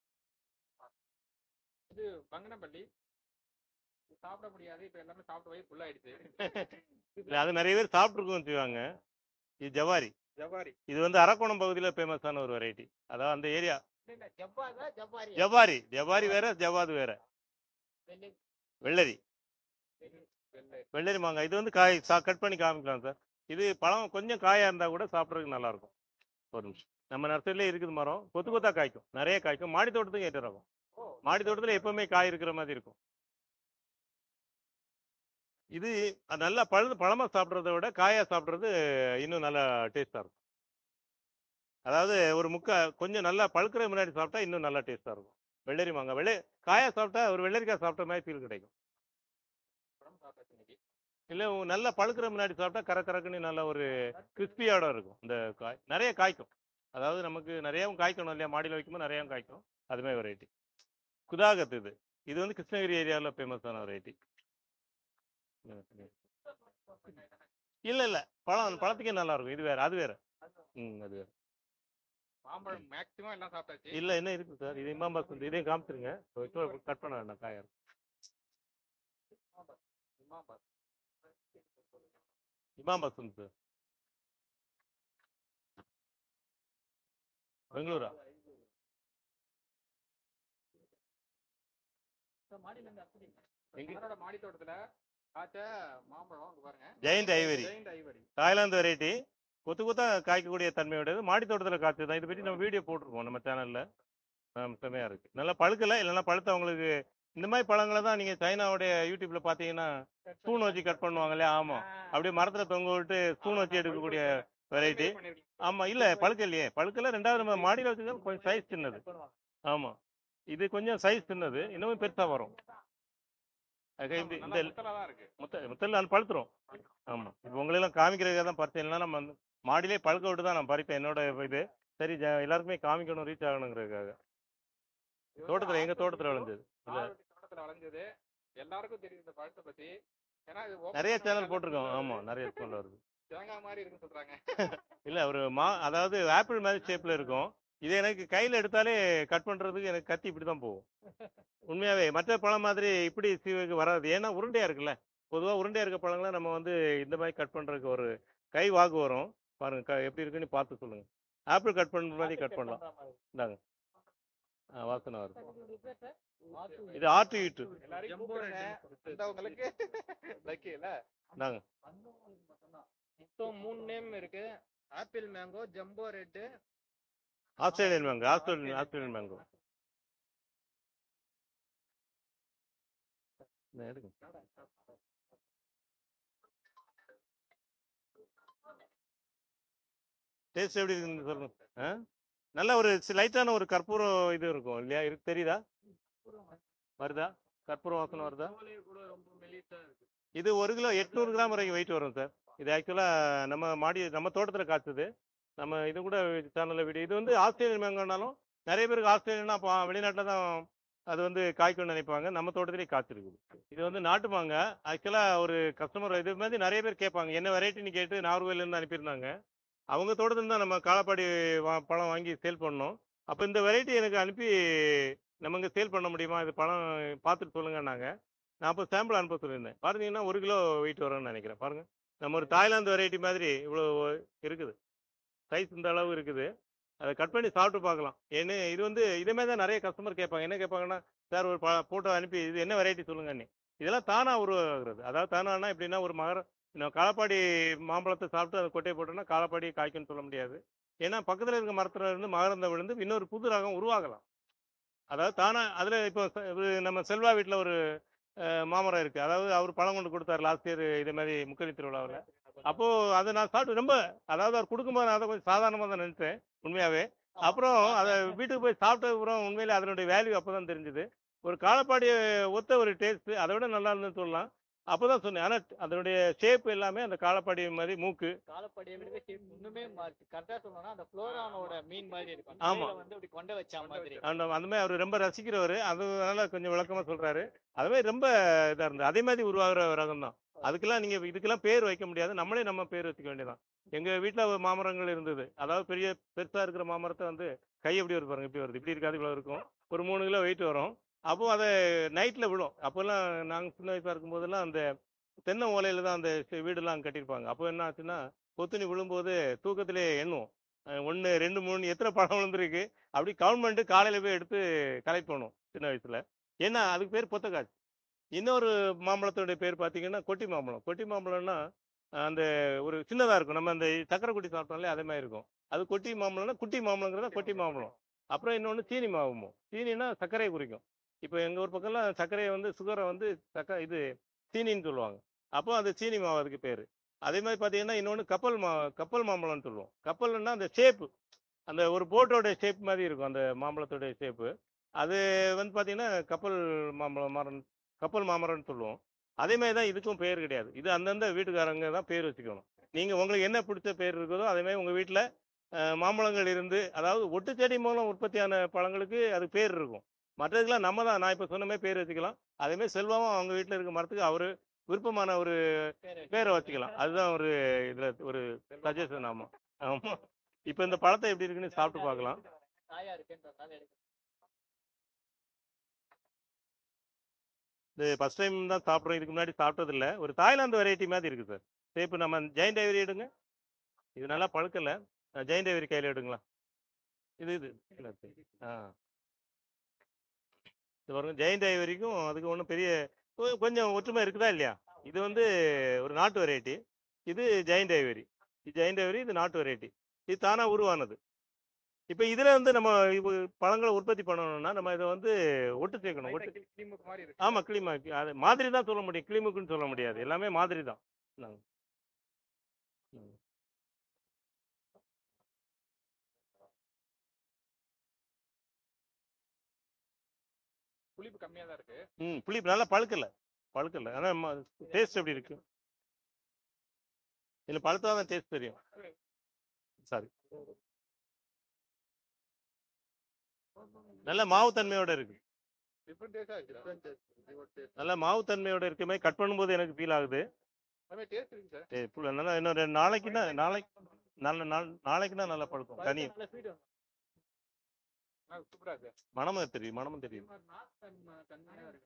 இது பங்கனப்பள்ளி இது சாப்பிட முடியாது இப்ப எல்லாமே சாப்பிட்டு வயிறு ஃபுல் ஆயிடுச்சு இல்லை அது நிறைய பேர் சாப்பிட்ருக்கோம் வச்சுக்காங்க இது ஜவாரி ஜவாரி இது வந்து அரக்கோணம் பகுதியில் ஃபேமஸான ஒரு வெரைட்டி அதாவது அந்த ஏரியா இல்ல, இல்ல ஜப்பாதா ஜப்பாரி ஜவாரி ஜவாரி வேற ஜவாது வேற வெள்ளரி வெள்ளை வெள்ளரி மாங்காய் இது வந்து காய் சா கட் பண்ணி காமிக்கலாம் சார் இது பழம் கொஞ்சம் காயாக இருந்தால் கூட சாப்பிட்றதுக்கு நல்லா இருக்கும் ஒரு நிமிஷம் நம்ம நர்சரியிலே இருக்குது மரம் கொத்து கொத்தா காய்க்கும் நிறைய காய்க்கும் மாடி தோட்டத்துக்கு ஏற்ற ரகம் ஓ மாடி தோட்டத்தில் எப்பவுமே காய் இருக்கிற மாதிரி இருக்கும் இது அது நல்லா பழுது பழமாக சாப்பிட்றத விட காயாக சாப்பிட்றது இன்னும் நல்லா டேஸ்ட்டாக இருக்கும் அதாவது ஒரு முக்கா கொஞ்சம் நல்லா பழுக்கிற முன்னாடி சாப்பிட்டா இன்னும் நல்லா டேஸ்ட்டாக இருக்கும் வெள்ளரி மாங்காய் வெள்ளை காயாக சாப்பிட்டா ஒரு வெள்ளரிக்காய் சாப்பிட்ட மாதிரி ஃபீல் கிடைக்கும் பழம் சாப்பிட்டாச்சு இன்னைக்கு இல்லை நல்லா பழுக்கிற முன்னாடி சாப்பிட்டா கர கரக்குன்னு நல்ல ஒரு கிறிஸ்பியோட இருக்கும் இந்த காய் நிறைய காய்க்கும் அதாவது நமக்கு நிறையாவும் காய்க்கணும் இல்லையா மாடியில் வைக்கும்போது நிறையாவும் காய்க்கும் அதுமாதிரி வெரைட்டி குதாகத் இது இது வந்து கிருஷ்ணகிரி ஏரியாவில் ஃபேமஸான வெரைட்டி இல்லை இல்லை பழம் பழத்துக்கே நல்லா இருக்கும் இது வேற அது வேற ம் அது வேற மாம்பழம் மேக்ஸிமம் எல்லாம் சாப்பிட்டாச்சு இல்லை என்ன இருக்கு சார் இது இமாம்பாஸ் வந்து இதையும் காமிச்சிருங்க கட் பண்ண வேண்டாம் காயா இமாம்பாத். இமாம்பாஸ் வந்து சார் பெங்களூரா மாடியில இருந்து அப்படி எங்க அவரோட மாடி தோட்டத்துல காய்ச்ச மாம்பழம் இங்க பாருங்க ஜெயண்ட் ஐவரி ஜெயண்ட் ஐவரி தாய்லாந்து வெரைட்டி கொத்து கொத்தா காய்க்கக்கூடிய தன்மையுடையது மாடி தோட்டத்தில் காய்ச்சது தான் இதை பற்றி நம்ம வீடியோ போட்டிருக்கோம் நம்ம சேனலில் செம்மையாக இருக்குது நல்லா பழுக்கலை இல்லைன்னா பழுத்தவங்களுக்கு இந்த மாதிரி பழங்களை தான் நீங்கள் சைனாவுடைய யூடியூப்பில் பார்த்தீங்கன்னா ஸ்பூன் வச்சு கட் பண்ணுவாங்க இல்லையா ஆமாம் அப்படியே மரத்தில் தொங்க விட்டு ஸ்பூன் வச்சு எடுக்கக்கூடிய வெரைட்டி பண்ணிருக்கீங்க. ஆமாம் இல்லை பழுக்க இல்லையே பழுக்கல ரெண்டாவது நம்ம மாடியில் வச்சுதான் கொஞ்சம் சைஸ் சின்னது ஆமாம் இது கொஞ்சம் சைஸ் சின்னது இன்னமும் பெருசாக வரும் அது இப்படி நல்லா இந்த முத்தலா தான் இருக்கு முத்த முத்தல் நான் பழுத்துரும் ஆமாம் இப்போ உங்களெல்லாம் காமிக்கிறதுக்காக தான் பறிச்சேன் இல்லைன்னா நம்ம வந்து மாடியிலே பழுக்க விட்டு தான் நான் பறிப்பேன் என்னோட இது சரி ஜ- எல்லாருக்குமே காமிக்கணும் ரீச் ஆகணுங்கிறதுக்காக இது வந்து தோட்டத்தில் எங்கள் ஆத்தூர் தோட்டத்தில் விளைஞ்சது இல்லை ஆரோட்டி தோட்டத்துல விளைஞ்சது எல்லாருக்கும் தெரியும் இந்த பழத்தை பத்தி ஏன்னா இது open நிறைய பண்ண சேனல் உடனே போட்டிருக்கோம் நல்லா ஆமாம் நிறைய ஸ்கூலில் வருது தேங்காய் மாதிரி இருக்குன்னு சொல்றாங்க இல்லை ஒரு மா அதாவது ஆப்பிள் மாதிரி ஷேப்பில் இருக்கும் இது எனக்கு கையில் எடுத்தாலே கட் பண்ணுறதுக்கு எனக்கு கத்தி இப்படி தான் போகும் உண்மையாகவே மற்ற பழம் மாதிரி இப்படி சீவுக்கு வராது ஏன்னா உருண்டையாக இருக்குல்ல பொதுவாக உருண்டையாக இருக்க பழங்களை நம்ம வந்து இந்த மாதிரி கட் பண்ணுறதுக்கு ஒரு கை வாக்கு வரும் பாருங்க க எப்படி இருக்குன்னு பார்த்து சொல்லுங்கள் ஆப்பிள் கட் பண்ணுற மாதிரி கட் பண்ணலாம் இந்தாங்க ஆ வாசனை வருது இது ஆட்டு ஈட்டு எல்லாரையும் கூப்பிடுங்க. வந்தவங்களுக்கு lucky இல்ல இந்தாங்க மொத்தம் மூணு நேம் இருக்கு apple mango jumbo red Australian mango Australian Australian mango எடுங்க டேஸ்ட் எப்படி இருக்குன்னு சொல்லுங்க ஆ நல்ல ஒரு லைட்டான ஒரு கற்பூரம் இது இருக்கும் இல்லையா இருக்கு தெரியுதா வருதா கற்பூரம் வாசனை வருதா கூட ரொம்ப மெலிசா இருக்கு இது ஒரு கிலோ எட்நூறு கிராம் வரைக்கும் வெயிட் வரும் சார் இது ஆக்சுவலாக நம்ம மாடி நம்ம தோட்டத்தில் காய்ச்சது நம்ம இது கூட சேனலில் வீடியோ இது வந்து ஆஸ்திரேலியன் மேங்கோனாலும் நிறைய பேருக்கு ஆஸ்திரேலியனா அப்போ வெளிநாட்டில் தான் அது வந்து காய்க்கணும்னு நினைப்பாங்க நம்ம தோட்டத்திலே காய்ச்சிருக்குது இது வந்து நாட்டு மாங்காய் ஆக்சுவலாக ஒரு கஸ்டமர் இது மாதிரி நிறைய பேர் கேட்பாங்க என்ன வெரைட்டின்னு கேட்டு நார்வேலேருந்து அனுப்பியிருந்தாங்க அவங்க தோட்டத்துல தான் நம்ம காலப்பாடி வா பழம் வாங்கி சேல் பண்ணோம் அப்போ இந்த வெரைட்டி எனக்கு அனுப்பி நம்ம இங்கே சேல் பண்ண முடியுமா இது பழம் பார்த்துட்டு சொல்லுங்கன்னாங்க நான் அப்போ சாம்பிள் அனுப்ப சொல்லியிருந்தேன் பார்த்தீங்கன்னா ஒரு கிலோ வெயிட் வரும்னு நினைக்கிறேன் பாருங்கள் நம்ம ஒரு தாய்லாந்து வெரைட்டி மாதிரி இவ்வளோ இருக்குது சைஸ் இந்த அளவு இருக்குது அதை கட் பண்ணி சாப்பிட்டு பார்க்கலாம் ஏன்னு இது வந்து இதே தான் நிறைய கஸ்டமர் கேட்பாங்க என்ன கேட்பாங்கன்னா சார் ஒரு ஃபோட்டோ அனுப்பி இது என்ன வெரைட்டி சொல்லுங்கன்னு இதெல்லாம் தானாக உருவாகிறது அதாவது தானானா எப்படின்னா ஒரு மகர நம்ம காலப்பாடி மாம்பழத்தை சாப்பிட்டு அதை கொட்டையை போட்டோம்னா காலப்பாடி காய்க்கும்னு சொல்ல முடியாது ஏன்னா பக்கத்தில் இருக்க மரத்துல இருந்து மகரந்தம் விழுந்து இன்னொரு புது ரகம் உருவாகலாம் அதாவது தானா அதில் இப்போ ச- இது நம்ம செல்வா வீட்டில் ஒரு அஹ், மாமரம் இருக்குது அதாவது அவர் பழம் கொண்டு கொடுத்தாரு லாஸ்ட் இயர் இதே மாதிரி முக்கணி திருவிழாவில் அப்போது அதை நான் சாப்பிட்டு ரொம்ப அதாவது அவர் கொடுக்கும்போது நான் அதை கொஞ்சம் சாதாரணமாக தான் நினைச்சேன் உண்மையாகவே அப்புறம் அதை வீட்டுக்கு போய் சாப்பிட்ட அப்புறம் உண்மையிலே அதனுடைய வேல்யூ அப்போ தான் தெரிஞ்சுது ஒரு காலப்பாடியை ஒத்த ஒரு டேஸ்ட்டு அதை விட நல்லா இருந்துன்னு சொல்லலாம் அப்போ தான் சொன்னேன் ஆனால் அதனுடைய ஷேப் எல்லாமே அந்த காலப்பாடி மாதிரி மூக்கு காலப்படியை விட shape இன்னுமே கரெக்டா சொல்லணும்னா அந்த புளோரானோட மீன் மாதிரி இருக்கும் ஆமா. கையில வந்து அப்படி கொண்ட வச்ச மாதிரி அந்த அந்த மாதிரி அவர் ரொம்ப ரசிக்கிறவர் அதனால கொஞ்சம் விளக்கமாக சொல்கிறாரு அது மாதிரி ரொம்ப இதாக இருந்தது அதே மாதிரி உருவாகிற ரகம் தான் அதுக்கெல்லாம் நீங்கள் இதுக்கெல்லாம் பேர் வைக்க முடியாது நம்மளே நம்ம பேர் வச்சுக்க வேண்டியதான் எங்கள் வீட்டில் மாமரங்கள் இருந்தது அதாவது பெரிய பெருசாக இருக்கிற மாமரத்தை வந்து கை எப்படி வருது பாருங்க இப்படி வருது இப்படி இருக்காது இவ்வளோ இருக்கும் ஒரு மூணு கிலோ வெயிட் வரும் அப்போ அதை நைட்டில் விழும் அப்போல்லாம் நாங்கள் சின்ன வயசாக இருக்கும்போதெல்லாம் அந்த தென்னை ஓலையில் தான் அந்த சி- வீடெல்லாம் கட்டியிருப்பாங்க அப்போ என்ன ஆச்சுன்னா கொத்துனி விழும்போது தூக்கத்திலே எண்ணுவோம் ஒன்று ரெண்டு மூணு எத்தனை பழம் விழுந்திருக்கு அப்படி கவுண்ட் பண்ணிட்டு காலையில் போய் எடுத்து கலெக்ட் பண்ணுவோம் சின்ன வயசில் ஏன்னா அதுக்கு பேர் பொத்தக்காச்சு இன்னொரு மாம்பழத்தோடைய பேர் பார்த்தீங்கன்னா கொட்டி மாம்பழம் கொட்டி மாம்பழம்னா அந்த ஒரு சின்னதாக இருக்கும் நம்ம அந்த சக்கரை குட்டி சாப்பிட்டோம்ல அதே மாதிரி இருக்கும் அது கொட்டி மாம்பழம்னா குட்டி மாம்பழங்கிறத கொட்டி மாம்பழம் அப்புறம் இன்னொன்று சீனி மாவுமோ சீனினா சர்க்கரையை குறிக்கும் இப்போ எங்கள் ஊர் பக்கம்லாம் சர்க்கரையை வந்து சுகரை வந்து சக்க இது சீனின்னு சொல்லுவாங்க அப்போ அது சீனி மாவு அதுக்கு பேர் அதே மாதிரி பார்த்தீங்கன்னா இன்னொன்று கப்பல் மா கப்பல் மாம்பழம்னு சொல்லுவோம் கப்பல்னா அந்த ஷேப்பு அந்த ஒரு போட்டோட ஷேப் மாதிரி இருக்கும் அந்த மாம்பழத்தோட ஷேப்பு அது வந்து பார்த்தீங்கன்னா கப்பல் மாம்பழம் மரம் கப்பல் மாமரம்னு சொல்லுவோம் அதே மாதிரி தான் இதுக்கும் பேர் கிடையாது இது அந்தந்த வீட்டுக்காரங்க தான் பேர் வச்சுக்கணும் நீங்கள் உங்களுக்கு என்ன பிடிச்ச பேர் இருக்குதோ அதே மாதிரி உங்கள் வீட்டில் மாம்பழங்கள் இருந்து அதாவது ஒட்டு செடி மூலம் உற்பத்தியான பழங்களுக்கு அது பேர் இருக்கும் மற்றதுக்கெல்லாம் நம்ம தான் நான் இப்போ சொன்ன மாதிரி பேர் வச்சுக்கலாம் அதே மாதிரி செல்வமும் அவங்க வீட்டில் இருக்க மரத்துக்கு அவர் விருப்பமான ஒரு பேரை வச்சுக்கலாம் அதுதான் ஒரு இதில் ஒரு சஜஷன் ஆமாம் ஆமாம் இப்போ இந்த பழத்தை எப்படி இருக்குன்னு சாப்பிட்டு பார்க்கலாம் காயா இருக்குன்றதுனால எடுக்க இது ஃபர்ஸ்ட் டைம் தான் சாப்பிட்றோம் இதுக்கு முன்னாடி சாப்பிட்டதில்ல ஒரு தாய்லாந்து வெரைட்டி மாதிரி இருக்குது சார் சரி இப்போ நம்ம ஜெயின் டைவரி எடுங்க இது நல்லா பழுக்கல ஜெயின் டைவரி கையில் எடுங்களா இது இது இல்ல, இது. ஆ இது பாருங்க ஜெயின் டைவரிக்கும் அதுக்கு ஒன்றும் பெரிய கொ- கொஞ்சம் ஒற்றுமை இருக்குதா இல்லையா இது வந்து ஒரு நாட்டு வெரைட்டி இது ஜெயின் டைவரி இது ஜெயின் டைவரி இது நாட்டு வெரைட்டி இது தானாக உருவானது இப்போ இதில் வந்து நம்ம இப்போ பழங்களை உற்பத்தி பண்ணணும்னா நம்ம இதை வந்து ஒட்டு சேர்க்கணும் ஒட்டு கிளிமுக்கு மாதிரி இருக்கு ஆமா கிளிமா அது மாதிரி தான் சொல்ல முடியும் கிளிமுக்குன்னு சொல்ல முடியாது எல்லாமே மாதிரி தான் நாங்க. ம். புளிப்பு கம்மியா தான் இருக்கு ம் புளிப்பு நல்லா பழுக்கல பழுக்கல ஆனால் டேஸ்ட் எப்படி இருக்கு இதில் பழுத்தா தான் டேஸ்ட் தெரியும் சாரி நல்ல மாவு தன்மையோட இருக்கு டிஃப்ரெண்ட் டேஸ்டா இருக்கு நல்ல மாவு தன்மையோட இருக்க மாதிரி கட் பண்ணும்போது எனக்கு ஃபீல் ஆகுது அதுமே டேஸ்ட் இருக்கு சார் ஏய், புள்ள, நல்லா இன்னும் ரெண்டு நாளைக்குன்னா நாளைக்கு நல்ல நாள் நாளைக்குன்னா நல்லா பழுக்கும் தனி நல்ல ஸ்வீட் சூப்பரா இருக்கு மனமும் தெரியும் மனமும் தெரியும் தன்மையா இருக்கு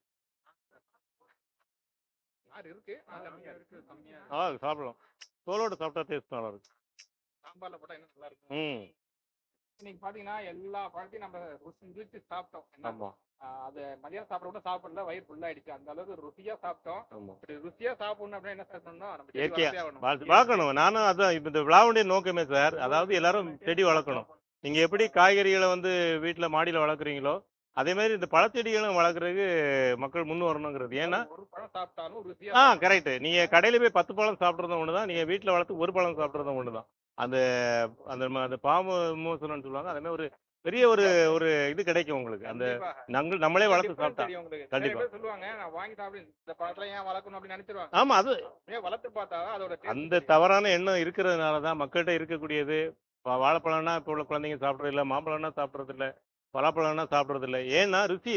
நார் இருக்கு ஆனா கம்மியா இருக்கு கம்மியா இருக்கு. நல்லா இருக்கு சாப்பிடலாம் தோலோட சாப்பிட்டா டேஸ்ட் நல்லா இருக்கும் சாம்பார்ல போட்டா இன்னும் நல்லா இருக்கும் ம் இன்னைக்கு பாத்தீங்கன்னா எல்லா பழத்தையும் நம்ம ருசி ருசி சாப்பிட்டோம் என்ன? ஆமா ஆஹ் அது மதியம் சாப்பிட கூட சாப்பிடல வயிறு ஃபுல்லா ஆயிடுச்சு அந்த அளவுக்கு ருசியா சாப்பிட்டோம் ஆமா இப்படி ருசியா சாப்பிடணும் அப்படின்னா என்ன சாப்பிடணும்னா நம்ம செடி இயற்கையா வளர்த்தே ஆகணும். பார்த்து- பார்க்கணும் நானும் அதான் இப்போ இந்த விழாவுடைய நோக்கமே சார் அதாவது எல்லாரும் செடி வளர்க்கணும் நீங்க எப்படி காய்கறிகளை வந்து வீட்டுல மாடியில வளர்க்குறீங்களோ அதே மாதிரி இந்த பழச்செடிகளும் வளர்க்குறதுக்கு மக்கள் முன் வரணுங்கிறது ஏன்னா ஒரு பழம் சாப்பிட்டாலும் ருசியா ஆ கரெக்ட் நீங்க கடையில போய் பத்து பழம் சாப்பிட்றதும் ஒன்று தான் நீங்க வீட்டில் வளர்த்து ஒரு பழம் சாப்பிட்றதும் ஒன்று தான் அந்த அந்த ம- அந்த பாம்பு மோசனம்னு சொல்லுவாங்க அதே மாதிரி ஒரு பெரிய ஒரு ஒரு இது கிடைக்கும் உங்களுக்கு அந்த கண்டிப்பாக. நாங்கள் நம்மளே வளர்த்து difference சாப்பிட்டா தெரியும் உங்களுக்கு. கண்டிப்பா. நிறைய பேர் சொல்லுவாங்க நான் வாங்கி சாப்பிடு இந்த பழத்துல ஏன் வளர்க்கணும் அப்படின்னு நினைச்சிருவாங்க ஆமா அது ஏன் வளர்த்து பார்த்தா அதோட taste அந்த தெரியும். தவறான எண்ணம் இருக்கிறதுனால தான் மக்கள்கிட்ட இருக்கக்கூடியது வா- வாழைப்பழம்னா இப்போ உள்ள குழந்தைங்க சாப்பிட்றது இல்லை மாம்பழம்னா சாப்பிட்றது இல்லை பலாப்பழம்னா சாப்பிட்றது இல்லை ஏன்னா ருசி இல்லை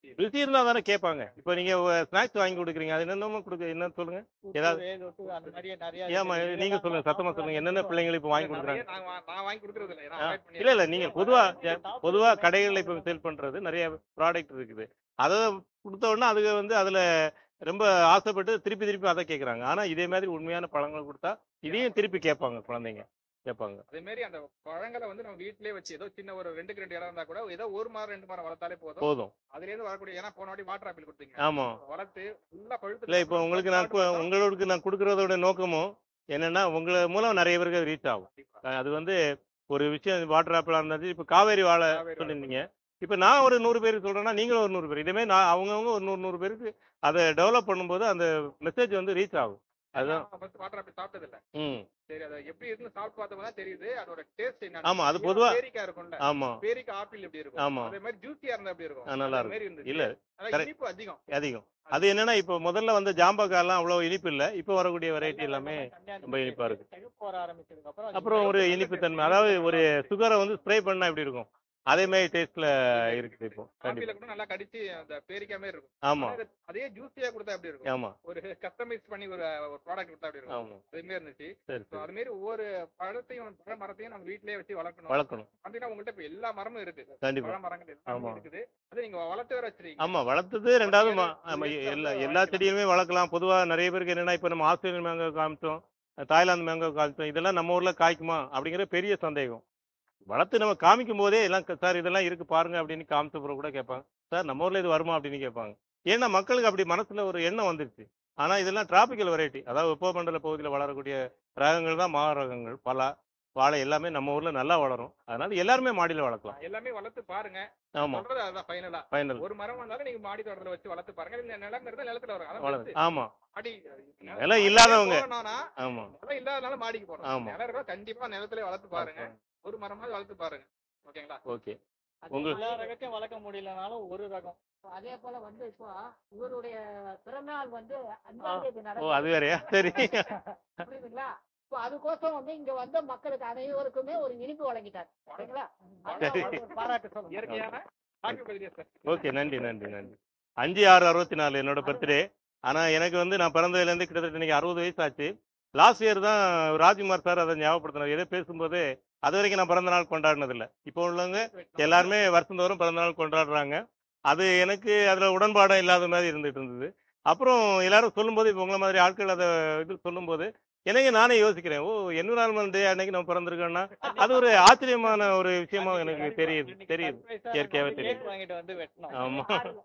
ருசி இருந்தா தானே கேட்பாங்க இப்போ நீங்க ஸ்நாக்ஸ் வாங்கி கொடுக்குறீங்க அது என்னென்னமோ கொடுக்க என்ன சொல்லுங்க ஏதாவது- குர்குரே, லொட்டு அந்த மாதிரியே நிறைய ஏமா இருக்குது. நீங்க சொல்லுங்க சத்தமா சொல்லுங்க என்னென்ன பிள்ளைங்களுக்கு இப்போ வாங்கி கொடுக்குறாங்க நிறைய நான் வா- நான் வாங்கி கொடுக்கறது இல்ல ஏன்னா ஆ. avoid பண்ணிடுறேன். இல்ல இல்ல நீங்க பொதுவா சாப்பிட்டு பொதுவா இருக்கேன். கடைகளில் இப்போ சேல் பண்றது நிறைய ப்ராடக்ட் இருக்குது அதை கொடுத்த உடனே அதுக்கு வந்து அதுல ரொம்ப ஆசைப்பட்டு திருப்பி திருப்பி அதை கேட்குறாங்க ஆனா இதே மாதிரி உண்மையான பழங்கள் கொடுத்தா இதையும் திருப்பி கேட்பாங்க குழந்தைங்க கேட்பாங்க அதே மாதிரி அந்த பழங்களை வந்து நம்ம வீட்டிலேயே வச்சு ஏதோ சின்ன ஒரு ரெண்டுக்கு ரெண்டு இடம் இருந்தா கூட ஏதோ ஒரு மரம் ரெண்டு மரம் வளர்த்தாலே போதும் போதும் அதுல இருந்து வரக்கூடிய ஏன்னா போன வாட்டி வாட்டர் ஆப்பிள் கொடுத்தீங்க ஆமா வளர்த்து ஃபுல்லா பழுத்து இல்ல இப்போ உங்களுக்கு நான் கு- உங்களுக்கு நான் கொடுக்கறதோட நோக்கமும் என்னன்னா உங்களை மூலம் நிறைய பேருக்கு ரீச் ஆகும் அஹ் அது வந்து ஒரு விஷயம் வாட்டர் ஆப்பிளா இருந்தாச்சு இப்போ காவேரி வாழை காவேரி வாழை. சொல்லியிருந்தீங்க இப்போ நான் ஒரு நூறு பேருக்கு சொல்றேன்னா நீங்களும் ஒரு நூறு பேர் இதே மாதிரி நான் அவங்கவுங்க ஒரு நூறு நூறு பேருக்கு அதை டெவலப் பண்ணும்போது அந்த மெசேஜ் வந்து ரீச் ஆகும் அதுதான். ஃபர்ஸ்ட் வாட்டர் ஆப்பிள் சாப்பிட்டது இல்ல ம் சரி அது எப்படி இருக்குன்னு சாப்பிட்டு பார்த்தப்ப தான் தெரியுது அதோட டேஸ்ட் என்ன ஆமா, அது பொதுவா- பேரிக்கா இருக்கும்ல ஆமா பேரிக்கா ஆப்பிள் எப்படி இருக்கும் ஆமா. அதே மாதிரி ஜூஸியா இருந்தா எப்படி இருக்கும் ஆ, நல்லா அதே மாதிரி இருந்துச்சு இல்ல ஆனா correct. இனிப்பு அதிகம் அதிகம் அது என்னன்னா இப்போ முதல்ல வந்து ஜாம்பக்காலாம் அவ்வளோ இனிப்பு இல்லை இப்போ வரக்கூடிய வெரைட்டி எல்லாமே ரொம்ப இனிப்பா இருக்கு. செகப்பு வர ஆரம்பிச்சதுக்கு அப்புறம் அது அப்புறம் ஒரு இனிப்பு தன்மை அதாவது ஒரு சுகரை வந்து ஸ்ப்ரே பண்ணா எப்படி இருக்கும் அதே மாதிரி டேஸ்ட்ல இருக்குது இப்போ ஆப்பிள கண்டிப்பா கூட நல்லா கடிச்சு அந்த பேரிக்கா மாதிரி இருக்கும் ஆமா ஆனா இது அதே ஜூஸியா கொடுத்தா எப்படி இருக்கும் ஆமா ஒரு கஸ்டமைஸ் பண்ணி ஒரு ஒரு ப்ராடக்ட் கொடுத்தா எப்படி இருக்கும் ஆமா அதே மாதிரி இருந்துச்சு சரி So, சரி அது மாதிரி ஒவ்வொரு பழத்தையும் பழ மரத்தையும் நம்ம வீட்லயே வச்சு வளர்க்கணும் வளர்க்கணும் அப்படின்னா உங்கள்ட்ட இப்ப எல்லா மரமும் இருக்கு கண்டிப்பா பழ மரங்கள் எல்லாமே ஆமா. இருக்குது அது நீங்க வளர்த்து வர வச்சிருக்கீங்க ஆமா வளர்த்தது ரெண்டாவது மா- ஒரு ஆமா ஏக்கர் எல்லா வந்து எல்லா வாங்கிக்கலாம். செடியுமே வளர்க்கலாம் பொதுவா நிறைய பேருக்கு என்னன்னா இப்போ நம்ம ஆஸ்திரேலியன் மேங்கோ காமிச்சோம் தாய்லாந்து மேங்கோ காமிச்சோம் இதெல்லாம் நம்ம ஊர்ல காய்க்குமா அப்படிங்கிற பெரிய சந்தேகம் வளர்த்து நம்ம காமிக்கும் போதே எல்லாம் க- சார் இதெல்லாம் இருக்கு பாருங்க அப்படின்னு காமிச்ச பிறகு கூட கேட்பாங்க சார் நம்ம ஊர்ல இது வருமா அப்படின்னு கேட்பாங்க ஏன்னா மக்களுக்கு அப்படி மனசுல ஒரு எண்ணம் வந்துருச்சு ஆனா இதெல்லாம் டிராபிக்கல் வெரைட்டி அதாவது வெப்பமண்டல பகுதியில் வளரக்கூடிய ரகங்கள் தான் மா ரகங்கள் பலா வாழை எல்லாமே நம்ம ஊர்ல நல்லா வளரும் அதனால எல்லாருமே மாடியில வளர்க்கலாம் எல்லாமே வளர்த்து பாருங்க ஆமா சொல்றது அதுதான் ஃபைனலா ஃபைனல் ஒரு மரம் வந்தாலும் நீங்க மாடி தோட்டத்துல வச்சு வளர்த்து பாருங்க இந்த நிலம் இருந்தா நிலத்துல வரும் அதான் வளருது best. ஆமா அடி நிலம் இல்லாதவங்க. போகணும்னா, ஆமா நிலம் இல்லாதனால மாடிக்கு போறோம் ஆமா. நிலம் இருக்கா கண்டிப்பா நிலத்திலே வளர்த்து பாருங்க ஒரு மரமாவது வளர்த்து பாருங்க ஓகேங்களா ஓகே அது உங்க- எல்லா ரகத்தையும் வளர்க்க முடியலனாலும் ஒரு ரகம் அதே போல வந்து இப்போ இவருடைய பிறந்தநாள் வந்து அஞ்சாம் தேதி ஓ அது நடக்குது வேறயா சரி புரியுதுங்களா இப்போ அதுக்கோசம் வந்து இங்க வந்த மக்களுக்கு அனைவருக்குமே ஒரு இனிப்பு வழங்கிட்டார் சரிங்களா சரி. அதான் ஒரு பாராட்டு சொல்லணும் இயற்கையான ஹாப்பி பர்த்டே சார் ஓகே நன்றி நன்றி நன்றி அஞ்சு ஆறு அறுபத்தி நாலு என்னோட பர்த்டே ஆனா எனக்கு வந்து நான் பிறந்ததுல இருந்து கிட்டத்தட்ட இன்னைக்கு அறுபது வயசு ஆச்சு லாஸ்ட் இயர் தான் ராஜ்குமார் சார் அதை ஞாபகப்படுத்தினார் ஏதோ பேசும்போது அது வரைக்கும் நான் பிறந்த நாள் கொண்டாடினது இல்ல இப்போ உள்ளவங்க எல்லாருமே வருஷந்தோறும் பிறந்த நாள் கொண்டாடுறாங்க அது எனக்கு அதுல உடன்பாடம் இல்லாத மாதிரி இருந்துட்டு இருந்தது அப்புறம் எல்லாரும் சொல்லும்போது இப்போ உங்களை மாதிரி ஆட்கள் அதை இது சொல்லும்போது எனக்கு நானே யோசிக்கிறேன் ஓ என்விரான்மெண்ட் டே அன்னைக்கு நம்ம பிறந்திருக்கோம்னா அது ஒரு ஆச்சரியமான ஒரு விஷயமா எனக்கு தெரியுது தெரியுது இயற்கையாவே தெரியுது. கேக் வாங்கிட்டு வந்து வெட்டணும் ஆமா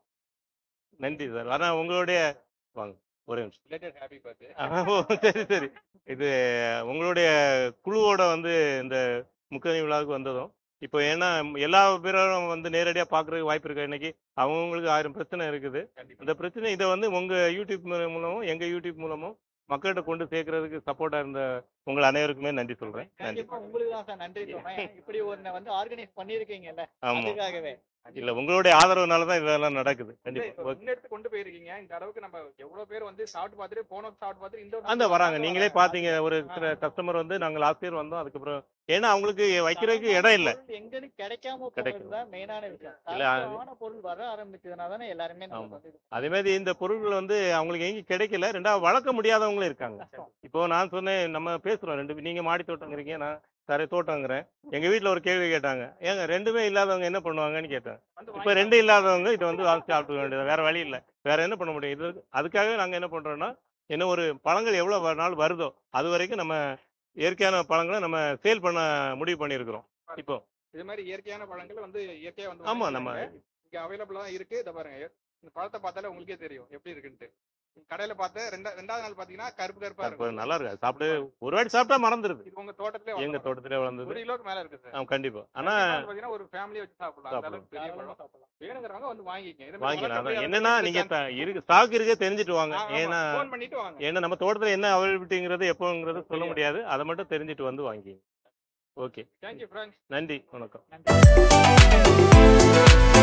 நன்றி சார் ஆனா உங்களுடைய வாங்க ஒரே நிமிஷம் ரிலேட்டட் ஹாப்பி பர்த்டே ஆ, ஓ சரி சரி இது உங்களுடைய குழுவோட வந்து இந்த முக்கணி விழாவுக்கு வந்ததும் இப்போ ஏன்னா எல்லா பேரும் வந்து நேரடியாக பார்க்குறதுக்கு வாய்ப்பு இருக்கு இன்னைக்கு அவங்களுக்கு ஆயிரம் பிரச்சனை இருக்குது கண்டிப்பா அந்த பிரச்சனை இதை வந்து உங்க யூடியூப் மூல- மூலமும் எங்க யூடியூப் மூலமும் மக்கள்கிட்ட கொண்டு சேர்க்கறதுக்கு சப்போர்ட்டா இருந்த உங்கள் அனைவருக்குமே நன்றி சொல்றேன் நன்றி கண்டிப்பா உங்களுக்கு தான் சார் நன்றி சொல்றேன் ஏன்னா இப்படி ஒண்ணு வந்து ஆர்கனைஸ் பண்ணிருக்கீங்கல்ல ஆமா அதுக்காகவே இல்ல உங்களுடைய ஆதரவுனால தான் இதெல்லாம் நடக்குது கண்டிப்பா ஓகே முன்னெடுத்து கொண்டு போயிருக்கீங்க இந்த அளவுக்கு நம்ம எவ்வளவு பேர் வந்து சாப்பிட்டு பார்த்துட்டு போன வருஷம் சாப்பிட்டு பார்த்துட்டு இந்த வருஷம் அந்த வராங்க நீங்களே வராங்க. பாத்தீங்க ஒரு சில கஸ்டமர் வந்து நாங்க லாஸ்ட் இயர் வந்தோம் அதுக்கப்புறம் ஏன்னா அவங்களுக்கு வைக்கிறதுக்கு இடம் இல்ல பொருள் எங்கன்னு கிடைக்காம கிடைக்கும். போறது தான் மெயினான விஷயம் இல்ல, அது- தரமான பொருள் வர ஆரம்பிச்சதுனா தானே எல்லாருமே ஆமா. நமக்கு வந்து இது அதே மாதிரி இந்த பொருட்கள் வந்து அவங்களுக்கு எங்கேயும் கிடைக்கல ரெண்டாவது வளர்க்க முடியாதவங்களும் இருக்காங்க இப்போ நான் சொன்னேன் நம்ம பேசுறோம் ரெண்டு பேரும். நீங்க மாடி தோட்டங்கிறீங்க நான் தரை தோட்டங்கிறேன் எங்க வீட்ல ஒரு கேள்வி கேட்டாங்க ஏங்க ரெண்டுமே இல்லாதவங்க என்ன பண்ணுவாங்கன்னு கேட்டேன் வந்து இப்ப ரெண்டு இல்லாதவங்க இதை வந்து வாங்கி சாப்பிட வேண்டியது வேற வழி இல்ல வேற என்ன பண்ண முடியும் இது அதுக்காகவே நாங்க என்ன பண்றோம்னா என்ன ஒரு பழங்கள் எவ்வளவு வ- நாள் வருதோ அது வரைக்கும் நம்ம இயற்கையான பழங்களை நம்ம சேல் பண்ண முடிவு பண்ணியிருக்கிறோம் இப்போ இது மாதிரி இயற்கையான பழங்கள் வந்து இயற்கையா வந்து ஆமா வாங்கிட்டு நம்ம வாங்க. இங்க அவைலபிளா இருக்கு இத பாருங்க இந்த பழத்தை பார்த்தாலே உங்களுக்கே தெரியும் எப்படி இருக்குன்ட்டு கடையில பார்த்து ரெண்டா ரெண்டாவது நாள் பாத்தீங்கன்னா கருப்பு கருப்பா இப்போ இருக்கும் நல்லா இருக்கு அது சாப்பிட்டு ஒரு வாட்டி சாப்பிட்டா மறந்துருது இது உங்க தோட்டத்திலே எங்க வளர்ந்தது. தோட்டத்திலே வளர்ந்தது ஒரு கிலோக்கு மேல இருக்கு சார் ஆ கண்டிப்பா ஆனா பாத்தீங்கன்னா ஒரு ஃபேமிலியை வச்சு சாப்பிடலாம் அந்த அளவுக்கு பெரிய தாராளமா பழம் சாப்பிடலாம். வேணுங்கிறவங்க வந்து வாங்கிக்கங்க இது மாதிரி வாங்கிக்கலாம் வளர்க்க அதான் முடியாத என்னன்னா பட்சத்துக்கு நீங்க chance- த- இருக்கு ஸ்டாக் இருக்கே தெரிஞ்சுட்டு வாங்க ஆ, ஆமா. ஏன்னா phone பண்ணிட்டு வாங்க ஏன்னா நம்ம தோட்டத்துல என்ன அவைலபிலிட்டிங்கிறது எப்போங்கிறது சொல்ல முடியாது அதை மட்டும் தெரிஞ்சுட்டு வந்து வாங்கி ஓகே தேங்க்யூ ஃப்ரெண்ட்ஸ் நன்றி வணக்கம் நன்றி